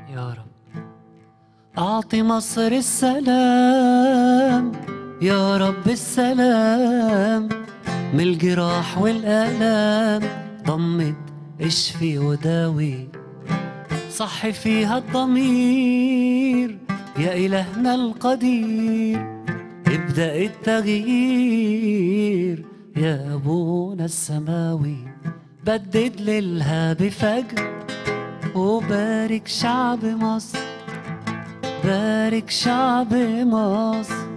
يا رب أعطي مصر السلام يا رب السلام من الجراح والآلام ضمد اشفي وداوي صحي فيها الضمير يا إلهنا القدير ابدأ التغيير يا أبونا السماوي بدد ليلها بفجر وبارك شعب مصر بارك شعب مصر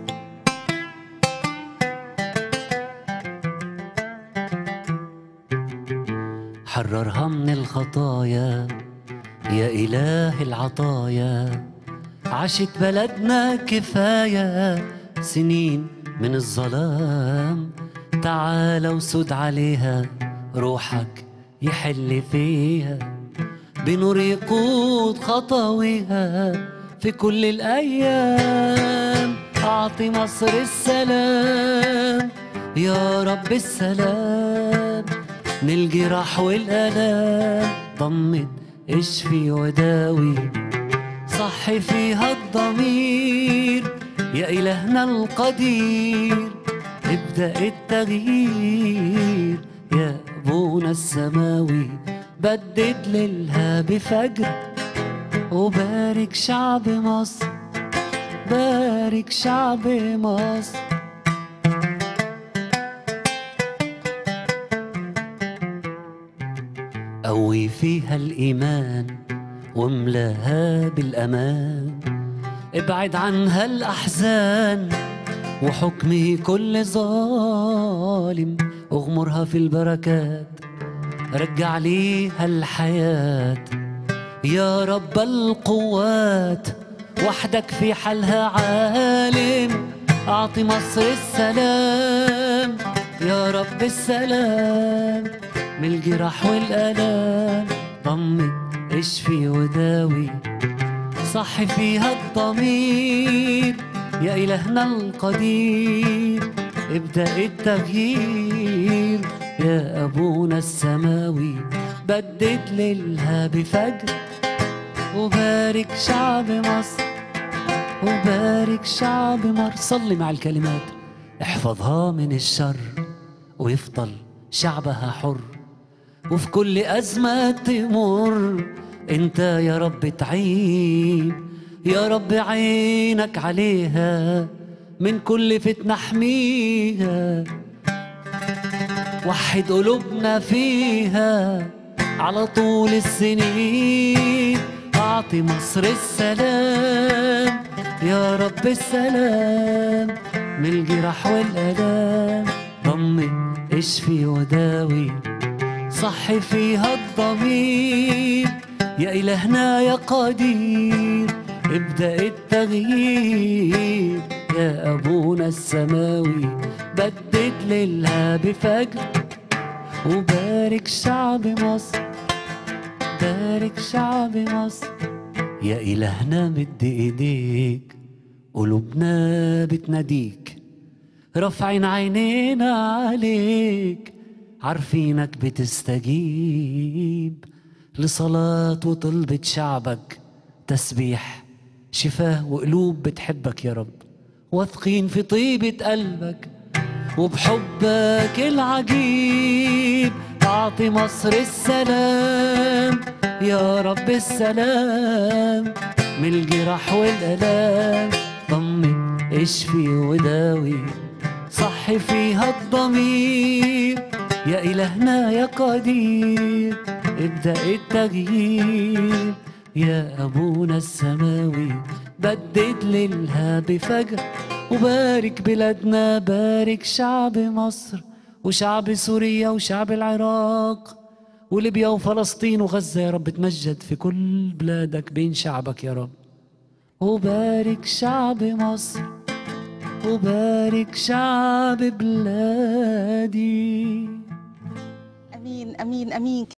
حررها من الخطايا يا إله العطايا عاشت بلدنا كفاية سنين من الظلام تعال وسد عليها روحك يحل فيها بنور يقود خطويها في كل الأيام أعطي مصر السلام يا رب السلام من الجراح والآلام ضمد اشفي وداوي صحي فيها الضمير يا إلهنا القدير ابدأ التغيير يا أبونا السماوي بدد ليلها بفجر وبارك شعب مصر بارك شعب مصر قوي فيها الإيمان واملاها بالأمان ابعد عنها الأحزان وحكمه كل ظالم اغمرها في البركات رجع ليها الحياة يا رب القوات وحدك في حالها عالم أعطي مصر السلام يا رب السلام من الجراح والآلام طمن اشفي وداوي صحي فيها الضمير يا إلهنا القدير ابدأ التغيير يا أبونا السماوي بدد ليلها بفجر وبارك شعب مصر وبارك شعب مصر صلي مع الكلمات احفظها من الشر ويفضل شعبها حر وفي كل أزمة تمر انت يا رب تعين يا رب عينك عليها من كل فتنة احميها وحد قلوبنا فيها على طول السنين أعطي مصر السلام يا رب السلام من الجراح والآلام ضمن اشفي وداوي صحي فيها الضمير يا إلهنا يا قدير ابدأ التغيير يا أبونا السماوي بدد ليلها بفجر وبارك شعب مصر بارك شعب مصر يا إلهنا مد إيديك قلوبنا بتناديك رافعين عينينا عليك عارفينك بتستجيب لصلاة وطلبة شعبك تسبيح شفاه وقلوب بتحبك يا رب واثقين في طيبة قلبك وبحبك العجيب أعطي مصر السلام يا رب السلام من الجراح والآلام طمن اشفي وداوي صحي فيها الضمير يا إلهنا يا قدير ابدأ التغيير يا أبونا السماوي بدد ليلها بفجر وبارك بلادنا بارك شعب مصر وشعب سوريا وشعب العراق وليبيا وفلسطين وغزة يا رب تمجد في كل بلادك بين شعبك يا رب وبارك شعب مصر وبارك شعب بلادي امين امين امين